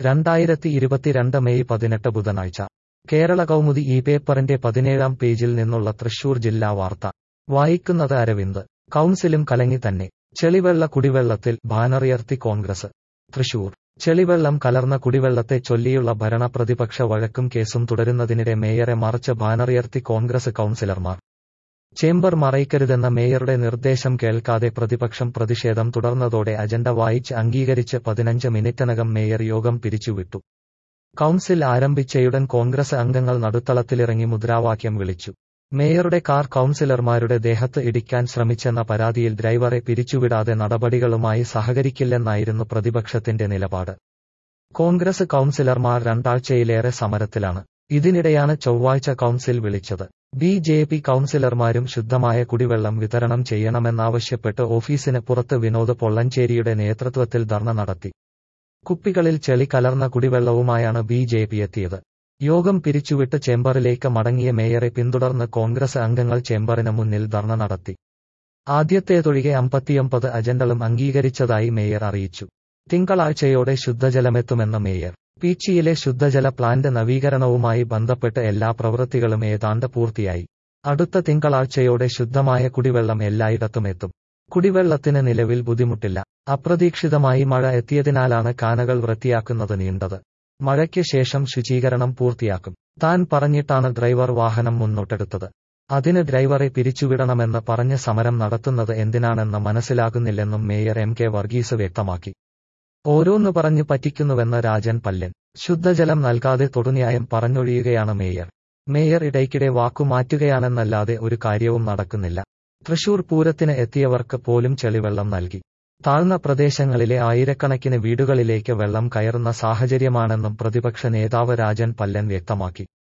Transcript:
രണ്ടായിരത്തി ഇരുപത്തിരണ്ട് മെയ് പതിനെട്ട് ബുധനാഴ്ച കേരള കൗമുദി ഈ പേപ്പറിന്റെ പതിനേഴാം പേജിൽ നിന്നുള്ള തൃശൂർ ജില്ലാ വാർത്ത വായിക്കുന്നത് അരവിന്ദ് കൗൺസിലും കലങ്ങി തന്നെ ചെളിവെള്ള കുടിവെള്ളത്തിൽ ബാനറുയർത്തി കോൺഗ്രസ് തൃശൂർ ചെളിവെള്ളം കലർന്ന കുടിവെള്ളത്തെ ചൊല്ലിയുള്ള ഭരണ പ്രതിപക്ഷ വഴക്കും കേസും തുടരുന്നതിനിടെ മേയറെ മറച്ച് ബാനറുയർത്തി കോൺഗ്രസ് കൗൺസിലർമാർ ചേംബർ മറയ്ക്കരുതെന്ന മേയറുടെ നിർദ്ദേശം കേൾക്കാതെ പ്രതിപക്ഷം പ്രതിഷേധം തുടർന്നതോടെ അജണ്ട വായിച്ച് അംഗീകരിച്ച് പതിനഞ്ച് മിനിറ്റിനകം മേയർ യോഗം പിരിച്ചുവിട്ടു കൗൺസിൽ ആരംഭിച്ചയുടൻ കോൺഗ്രസ് അംഗങ്ങൾ നടുത്തളത്തിലിറങ്ങി മുദ്രാവാക്യം വിളിച്ചു മേയറുടെ കാർ കൗൺസിലർമാരുടെ ദേഹത്ത് ഇടിക്കാൻ ശ്രമിച്ചെന്ന പരാതിയിൽ ഡ്രൈവറെ പിരിച്ചുവിടാതെ നടപടികളുമായി സഹകരിക്കില്ലെന്നായിരുന്നു പ്രതിപക്ഷത്തിന്റെ നിലപാട് കോൺഗ്രസ് കൗൺസിലർമാർ രണ്ടാഴ്ചയിലേറെ സമരത്തിലാണ് ഇതിനിടെയാണ് ചൊവ്വാഴ്ച കൗൺസിൽ വിളിച്ചത് ബി ജെ പി കൗൺസിലർമാരും ശുദ്ധമായ കുടിവെള്ളം വിതരണം ചെയ്യണമെന്നാവശ്യപ്പെട്ട് ഓഫീസിന് പുറത്ത് വിനോദ് പൊള്ളഞ്ചേരിയുടെ നേതൃത്വത്തിൽ ധർണ നടത്തി കുപ്പികളിൽ ചെളി കലർന്ന കുടിവെള്ളവുമായാണ് ബി ജെ പി എത്തിയത് യോഗം പിരിച്ചുവിട്ട് ചേംബറിലേക്ക് മടങ്ങിയ മേയറെ പിന്തുടർന്ന് കോൺഗ്രസ് അംഗങ്ങൾ ചേംബറിന് മുന്നിൽ ധർണ നടത്തി ആദ്യത്തേതൊഴികെ അമ്പത്തിയൊമ്പത് അജണ്ടകളും അംഗീകരിച്ചതായി മേയർ അറിയിച്ചു തിങ്കളാഴ്ചയോടെ ശുദ്ധജലമെത്തുമെന്ന് മേയർ പീച്ചിയിലെ ശുദ്ധജല പ്ലാന്റ് നവീകരണവുമായി ബന്ധപ്പെട്ട് എല്ലാ പ്രവൃത്തികളും ഏതാണ്ട് പൂർത്തിയായി അടുത്ത തിങ്കളാഴ്ചയോടെ ശുദ്ധമായ കുടിവെള്ളം എല്ലായിടത്തും എത്തും കുടിവെള്ളത്തിന് നിലവിൽ ബുദ്ധിമുട്ടില്ല അപ്രതീക്ഷിതമായി മഴ എത്തിയതിനാലാണ് കാനകൾ വൃത്തിയാക്കുന്നത് നീണ്ടത് മഴയ്ക്ക് ശേഷം ശുചീകരണം പൂർത്തിയാക്കും താൻ പറഞ്ഞിട്ടാണ് ഡ്രൈവർ വാഹനം മുന്നോട്ടെടുത്തത് അതിന് ഡ്രൈവറെ പിരിച്ചുവിടണമെന്ന് പറഞ്ഞ് സമരം നടത്തുന്നത് എന്തിനാണെന്ന് മനസ്സിലാകുന്നില്ലെന്നും മേയർ എം കെ വർഗീസ് വ്യക്തമാക്കി ഓരോന്ന് പറഞ്ഞു പറ്റിക്കുന്നുവെന്ന് രാജൻ പല്ലൻ ശുദ്ധജലം നൽകാതെ തൊടുന്യായം പറഞ്ഞൊഴിയുകയാണ് മേയർ മേയർ ഇടയ്ക്കിടെ വാക്കുമാറ്റുകയാണെന്നല്ലാതെ ഒരു കാര്യവും നടക്കുന്നില്ല തൃശൂർ പൂരത്തിന് എത്തിയവർക്ക് പോലും ചെളിവെള്ളം നൽകി താഴ്ന്ന പ്രദേശങ്ങളിലെ ആയിരക്കണക്കിന് വീടുകളിലേക്ക് വെള്ളം കയറുന്ന സാഹചര്യമാണെന്നും പ്രതിപക്ഷ നേതാവ് രാജൻ പല്ലൻ വ്യക്തമാക്കി